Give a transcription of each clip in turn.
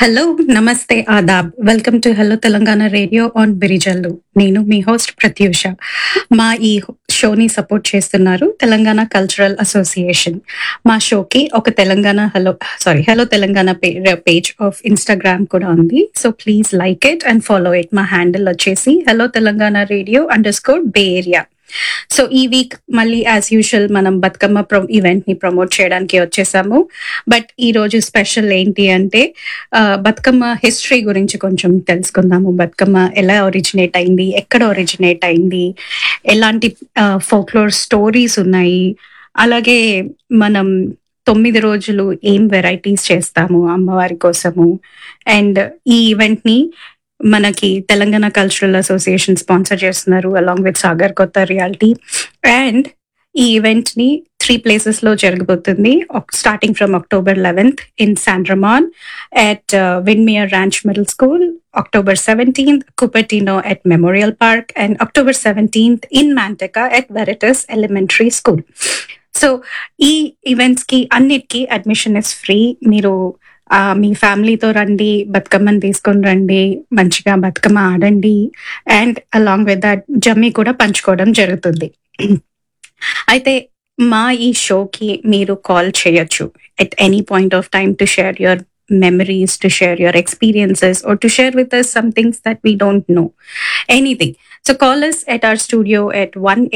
Hello నమస్తే ఆదాబ్ welcome to hello Telangana radio on బిరిజల్లు నేను మీ హోస్ట్ ప్రత్యూష మా ఈ షోని సపోర్ట్ చేస్తున్నారు తెలంగాణ కల్చరల్ అసోసియేషన్ మా షోకి ఒక Telangana hello sorry hello Telangana page of Instagram కూడా ఉంది so please like it and follow it మా హ్యాండిల్ వచ్చేసి హలో తెలంగాణ రేడియో అండర్ స్కోర్ బే ఏరియా సో ఈ వీక్ మళ్ళీ యాజ్ యూజువల్ మనం బతుకమ్మ ప్రో ఈవెంట్ ని ప్రమోట్ చేయడానికి వచ్చేసాము బట్ ఈ రోజు స్పెషల్ ఏంటి అంటే ఆ, బతుకమ్మ హిస్టరీ గురించి కొంచెం తెలుసుకుందాము బతుకమ్మ ఎలా ఒరిజినేట్ అయింది ఎక్కడ ఒరిజినేట్ అయింది ఎలాంటి ఫోక్లోర్ స్టోరీస్ ఉన్నాయి అలాగే మనం తొమ్మిది రోజులు ఏం వెరైటీస్ చేస్తాము అమ్మవారి కోసము అండ్ ఈ ఈవెంట్ ని మనకి తెలంగాణ కల్చరల్ అసోసియేషన్ స్పాన్సర్ చేస్తున్నారు అలాంగ్ విత్ సాగర్ కొత్త రియాలిటీ అండ్ ఈ ఈవెంట్ ని త్రీ ప్లేసెస్ లో జరగబోతుంది starting from October eleventh in San Ramon at uh, Windmere Ranch Middle School, October 17th, Cupertino at Memorial Park, and October 17th in Manteca at Veritas Elementary School. So ఈ events కి అన్నిటికీ admission is free మీరు ఆ, మీ ఫ్యామిలీతో రండి బతుకమ్మని తీసుకొని రండి మంచిగా బతుకమ్మ ఆడండి అండ్ అలాంగ్ విత్ దట్ జమ్మి కూడా పంచుకోవడం జరుగుతుంది అయితే మా ఈ షోకి మీరు కాల్ చేయొచ్చు at any point of time to share your memories, to share your experiences, or to share with us some things that we don't know. Anything. So call us at our studio at 1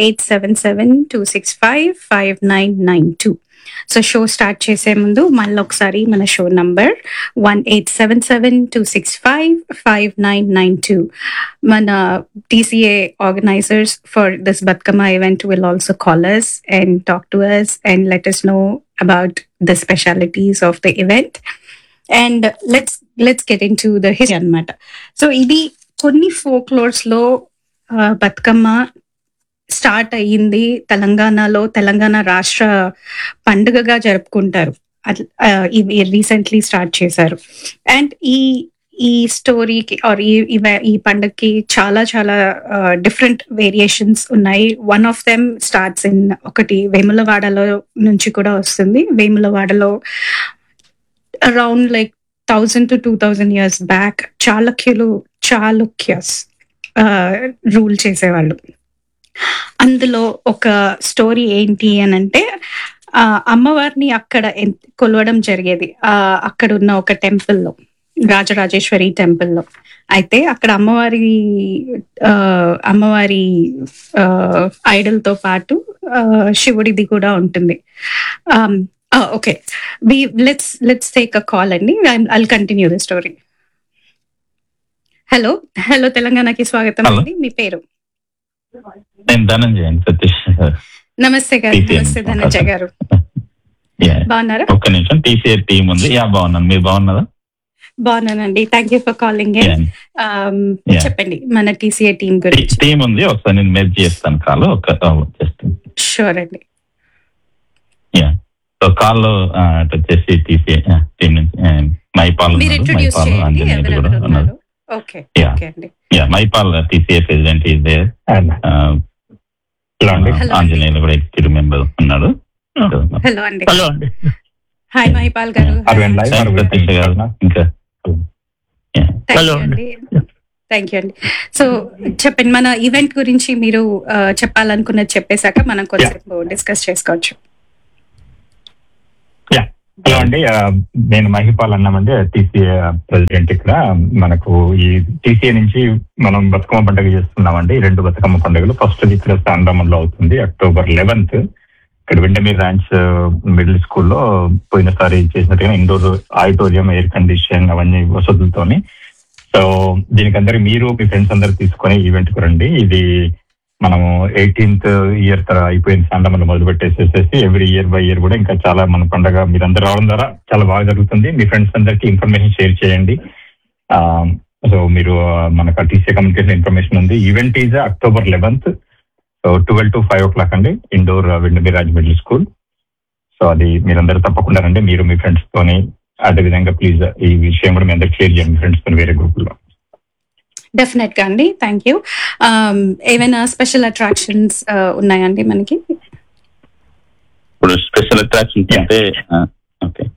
265 5992. So show start చేసే ముందు మళ్ళీ ఒకసారి మన show number one eight seven seven two six five five nine nine two మన TCA organizers for this Bathukamma event will also call us and talk to us and let us know about the specialities of the event and let's let's get into the history అన్నమాట so ఇది కొన్ని folklores లో ఆ, Bathukamma start అయ్యింది తెలంగాణలో తెలంగాణ రాష్ట్ర పండుగగా జరుపుకుంటారు అట్ల- ఆ, ఇవి రీసెంట్లీ స్టార్ట్ చేశారు అండ్ ఈ ఈ స్టోరీకి ఆర్ ఈ ఇవ- ఈ పండుగకి చాలా చాలా డిఫరెంట్ వేరియేషన్స్ ఉన్నాయి one of them starts in ఒకటి వేములవాడలో నుంచి కూడా వస్తుంది వేములవాడలో around like thousand to two thousand years back చాళక్యులు చాళుక్యస్ రూల్ చేసేవాళ్ళు అందులో ఒక స్టోరీ ఏంటి అని అంటే ఆ, అమ్మవారిని అక్కడ ఎన్- కొలవడం జరిగేది ఆ, అక్కడ ఉన్న ఒక టెంపుల్లో రాజరాజేశ్వరి టెంపుల్లో అయితే అక్కడ అమ్మవారి ఆ, అమ్మవారి ఐడల్ తో పాటు ఆ, శివుడిది కూడా ఉంటుంది okay we let's let's take a call అండి I'll continue the story hello hello తెలంగాణకి స్వాగతం Hello. అండి మీ పేరు నేను ధనంజయ్ సతీష్ నమస్తే గారు TCM నమస్తే ధనంజయ్ గారు Yeah. బాగున్నారా ఒక్క నిమిషం టీసీఏ టీం ఉంది యా బాగున్నాను మీరు బాగున్నారా బాగున్నానండి thank you for calling Yeah. చెప్పండి మన టీసీఏ టీం గురించి టీం ఉంది ఒకసారి నేను మెర్జ్ చేస్తాను కాల్ ఒక జస్ట్ షూర్ అండి యా సో కాల్ వచ్చేసి టీసీఏ టీం నుంచి uh, మైపాల్ మీరు ఉన్నారు ఇంట్రొడ్యూస్ మైపాల్ చేయండి ఆంజనేయులు కూడా ఎవరెవరు ఉన్నారు ఉన్నారు ఓకే Yeah. ఓకే అండి yeah Mahipal TCA president is there hello అండి Hello. ఆంజనేయులు కూడా ఎగ్జిక్యూటివ్ మెంబర్ ఉన్నారు హలో అండి హలో అండి హాయ్ మహిపాల్ గారు అరవింద్ లైవ్ Thanks, సతీష్ గారు ఇంకా థ్యాంక్ Hello యూ అండి. అండి థ్యాంక్ యూ అండి సో చెప్పండి మన ఈవెంట్ గురించి మీరు ఆ, చెప్పాలనుకున్నది చెప్పేశాక మనం కొంచెం డిస్కస్ చేసుకోవచ్చు హలో అండి ఆ, నేను మహిపాల్ అన్నామండి టీసీఏ ప్రెసిడెంట్ ఇక్కడ మనకు ఈ టీసీఏ నుంచి మనం బతుకమ్మ పండుగ చేస్తున్నామండి ఈ రెండు బతుకమ్మ పండుగలు ఫస్ట్ ఇక్కడ సాంద్రమంలో అవుతుంది అక్టోబర్ లెవెన్త్ ఇక్కడ విండమీర్ ర్యాంచ్ మిడిల్ స్కూల్లో పోయినసారి చేసినట్టుగా ఇండోర్ ఆడిటోరియం ఎయిర్ కండిషన్ అవన్నీ వసతులతోని సో దీనికి అందరికి మీరు మీ ఫ్రెండ్స్ అందరు తీసుకొని ఈవెంట్ కు రండి ఇది మనము ఎయిటీన్త్ ఇయర్ తర అయిపోయిన సాండమని మొదలు పెట్టేసేసేసి ఎవ్రీ ఇయర్ బై ఇయర్ కూడా ఇంకా చాలా మన పండగ మీరందరూ రావడం ద్వారా చాలా బాగా జరుగుతుంది మీ ఫ్రెండ్స్ అందరికి ఇన్ఫర్మేషన్ షేర్ చేయండి సో మీరు ఆ, మనకు టీసీ కమ్యూనికేషన్ ఇన్ఫర్మేషన్ ఉంది event is October eleventh so twelve to five ఓ క్లాక్ అండి indoor Windemere Ranch middle school so అది మీరందరూ తప్పకుండా రండి మీరు మీ ఫ్రెండ్స్ తోని అదే విధంగా ప్లీజ్ ఈ విషయం కూడా మీ అందరికి షేర్ చేయండి మీ ఫ్రెండ్స్ తో వేరే గ్రూపుల్లో డెఫినెట్ గా అండి థ్యాంక్ యూ ఏమైనా స్పెషల్ అట్రాక్షన్స్ ఉన్నాయండి మనకి ఇప్పుడు స్పెషల్ అట్రాక్షన్స్ అంటే ఓకే సో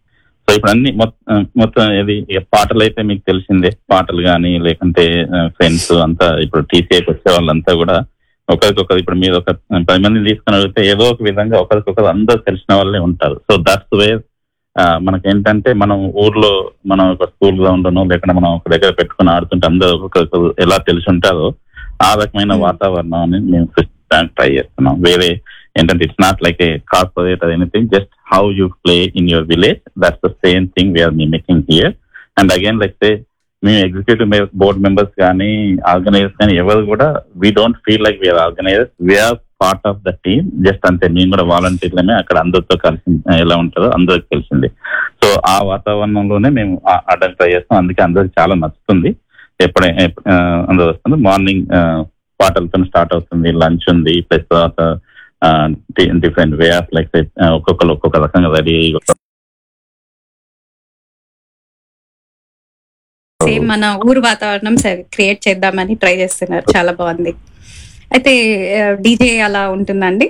ఇప్పుడు అన్ని మొత్తం మొత్తం ఇది ఇక పాటలు అయితే మీకు తెలిసిందే పాటలు కానీ లేకుంటే ఫ్రెండ్స్ అంతా ఇప్పుడు టీసీఐకి వచ్చే వాళ్ళంతా కూడా ఒకరికొకరు ఇప్పుడు మీరు ఒక పది మంది తీసుకుని అడిగితే ఏదో ఒక విధంగా ఒకరికొకరు అందరూ తెలిసిన వాళ్ళే ఉంటారు సో దట్స్ వే మనకి ఏంటంటే మనం ఊర్లో మనం ఒక స్కూల్ గ్రౌండ్ లేకుండా మనం ఒక దగ్గర పెట్టుకుని ఆడుతుంటే అందరూ ఒకరికొకరు ఎలా తెలిసి ఉంటారో ఆ రకమైన Hmm. వాతావరణాన్ని మేము సృష్టించడానికి ట్రై చేస్తున్నాం వేరే ఏంటంటే it's not like a corporate or anything just how you play in your village that's the same thing we're mimicking here and again like say మేము ఎగ్జిక్యూటివ్ బోర్డ్ మెంబర్స్ కానీ ఆర్గనైజర్స్ కానీ ఎవరు కూడా we don't feel like we're organizers we're part of the team just అంతే మేము కూడా వాలంటీర్లమే అక్కడ అందరితో కలిసి ఎలా ఉంటుందో అందరికి తెలిసింది సో ఆ వాతావరణంలోనే మేము ఆడడానికి ట్రై చేస్తాం అందుకే అందరికి చాలా నచ్చుతుంది ఎప్పుడే ఎప్- ఆ, అందరూ వస్తుంది మార్నింగ్ పాటలతో స్టార్ట్ అవుతుంది లంచ్ ఉంది ప్లస్ తర్వాత డిఫరెంట్ వే ఆఫ్ లైక్ ఒక్కొక్కరు ఒక్కొక్క రకంగా రెడీ సేమ్ మన ఊరు వాతావరణం క్రియేట్ చేద్దామని ట్రై చేస్తున్నారు చాలా బాగుంది అయితే డీజే అలా ఉంటుందండి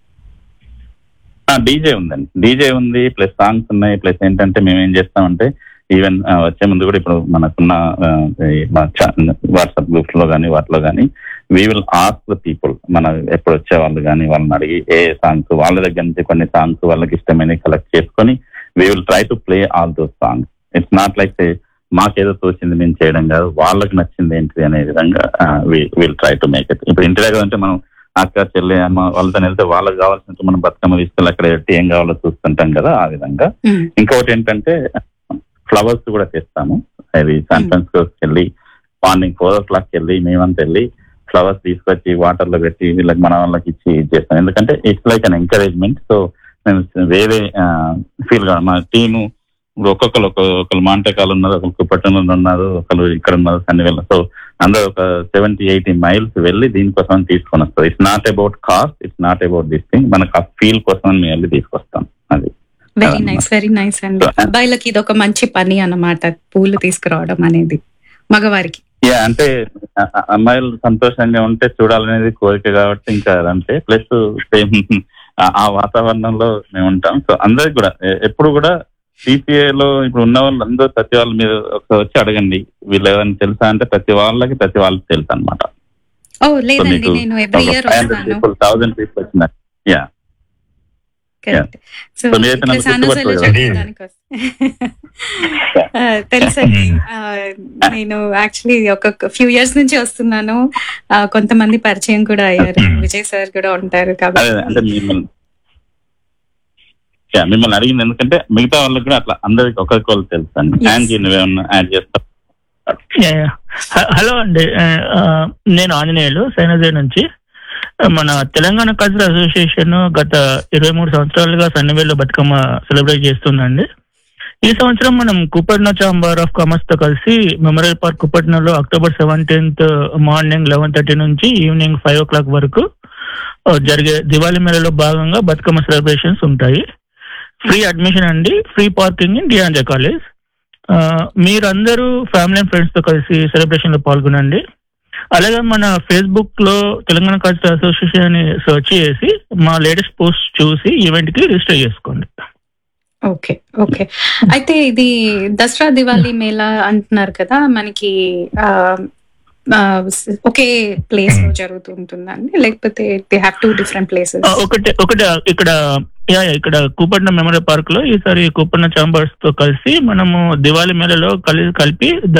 డీజే ఉందండి డీజే ఉంది ప్లస్ సాంగ్స్ ఉన్నాయి ప్లస్ ఏంటంటే మేము ఏం చేస్తామంటే ఈవెన్ వచ్చే ముందు కూడా ఇప్పుడు మనకున్న వాట్సాప్ గ్రూప్స్ లో కానీ వాటిలో కానీ we will ask the people మన ఎప్పుడు వచ్చే వాళ్ళు కానీ వాళ్ళని అడిగి ఏ సాంగ్స్ వాళ్ళ దగ్గర నుంచి కొన్ని సాంగ్స్ వాళ్ళకి ఇష్టమైనవి కలెక్ట్ చేసుకొని we will try to play all those songs it's not like మాకేదో తోచింది మేము చేయడం కాదు వాళ్ళకి నచ్చింది ఏంటిది అనే విధంగా will try to make it ఇప్పుడు ఇంటి దగ్గర అంటే మనం అక్క చెల్లి అమ్మ వాళ్ళతో వెళ్తే వాళ్ళకి కావాల్సినట్టు మనం బతుకమ్మ తీసుకెళ్ళి అక్కడ పెట్టి ఏం కావాలో చూస్తుంటాం కదా ఆ విధంగా మ్మ్. ఇంకొకటి ఏంటంటే ఫ్లవర్స్ కూడా చేస్తాము అది శాన్ ఫ్రాన్సిస్కోకి వెళ్ళి మార్నింగ్ ఫోర్ ఓ క్లాక్ వెళ్ళి మేమంతా వెళ్ళి ఫ్లవర్స్ తీసుకొచ్చి వాటర్ లో పెట్టి వీళ్ళకి మన వాళ్ళకి ఇచ్చి ఇది చేస్తాం ఎందుకంటే it's like an encouragement so మేము వేరే ఫీల్ గా మా టీము ఇప్పుడు ఒక్కొక్కరు ఒకళ్ళు మాంటకాలు ఉన్నారు ఒకరు కుప్పట్టంలో ఉన్నారు ఒకరు ఇక్కడ ఉన్నారు సన్నివేళ్ళ సో అందరూ ఒక సెవెంటీ ఎయిటీ మైల్స్ వెళ్ళి దీనికోసం తీసుకొని వస్తారు it's not about cost it's not about this thing మనకు ఆ ఫీల్ కోసం మేము వెళ్ళి తీసుకొస్తాం అది వెరీ అలా నైస్ వెరీ నైస్ అండి So, అబ్బాయిలకి ఇది ఒక మంచి పని అన్నమాట పూలు తీసుకురావడం అనేది మగవారికి యా అంటే అ- అ- అమ్మాయిలు సంతోషంగా ఉంటే చూడాలనేది కోరిక కాబట్టి ఇంకా అదంతే ప్లస్ సేమ్ ఆ వాతావరణంలో మేము ఉంటాం సో అందరికి కూడా ఎ- ఎప్పుడు కూడా CCA లో ఇప్పుడు ఉన్న వాళ్ళు అందరూ ప్రతి వాళ్ళ మీద ఒకసారి వచ్చి అడగండి వీళ్ళు ఎవరైనా తెలుసా అంటే ప్రతి వాళ్ళకి ప్రతి వాళ్ళకి తెలుసు అనమాట ఓ సో లేదండి మీకు నేను ఎవ్రీ ఇయర్ ఫైవ్ హండ్రెడ్ వస్తాను పీపుల్ థౌసండ్ పీపుల్ వచ్చినారు యా కరెక్ట్ సో So, మీరైతే ఇట్లా నన్ను సానోజలో గుర్తుపట్టలేదు. చెప్పడానికి ఆ, తెలుసండి ఆ, నేను యాక్చువల్లీ ఒక ఫ్యూ ఇయర్స్ నుంచి వస్తున్నాను ఆ, కొంతమంది పరిచయం కూడా అయ్యారు విజయ్ సార్ కూడా ఉంటారు అదే అంటే కాబట్టి మిమ్మల్ని యా, మిమ్మల్ని అడిగింది ఎందుకంటే మిగతా వాళ్ళకి కూడా అట్లా అందరికి ఒకరికి వాళ్ళు తెలుసు అండి Yes. యాంజీ నువ్వేమన్నా యాడ్ చేస్తావు యా, యా. హ- హలో అండి ఆ, ఆ, నేను ఆంజనేయులు సైనజయ్ నుంచి ఆ, మన తెలంగాణ కల్చరల్ అసోసియేషన్ గత ఇరవై మూడు సంవత్సరాలుగా సన్నివేలు బతుకమ్మ సెలబ్రేట్ చేస్తుందండి ఈ సంవత్సరం మనం కుప్పట్న ఛాంబర్ ఆఫ్ కామర్స్ తో కలిసి మెమోరియల్ పార్క్ కుప్పట్నలో October seventeenth morning eleven thirty నుంచి ఈవినింగ్ ఫైవ్ ఓ క్లాక్ వరకు ఆ, జరిగే దివాళీ మేళలో భాగంగా బతుకమ్మ సెలబ్రేషన్స్ ఉంటాయి ఫ్రీ అడ్మిషన్ అండి free parking in De Anza college ఆ, మీరందరూ ఫ్యామిలీ అండ్ ఫ్రెండ్స్ తో కలిసి సెలబ్రేషన్ లో పాల్గొనండి అలాగే మన ఫేస్బుక్ లో తెలంగాణ కల్చరల్ అసోసియేషన్ అని సెర్చ్ చేసి మా లేటెస్ట్ పోస్ట్ చూసి ఈవెంట్ కి రిజిస్టర్ చేసుకోండి ఓకే ఓకే అయితే ఇది దసరా దివాళీ మేళా అంటున్నారు కదా మనకి ఆ, ఆ, ఒకే ప్లేస్ లో జరుగుతూ ఉంటుందండి లేకపోతే they have two different places ఆ, ఒకటి ఒకటి ఇక్కడ యా యా, ఇక్కడ కూపట్నం మెమోరియల్ పార్క్ లో ఈసారి కూపట్నం చాంబర్స్ తో కలిసి మనము దివాళీ మేళలో కలిసి కలిపి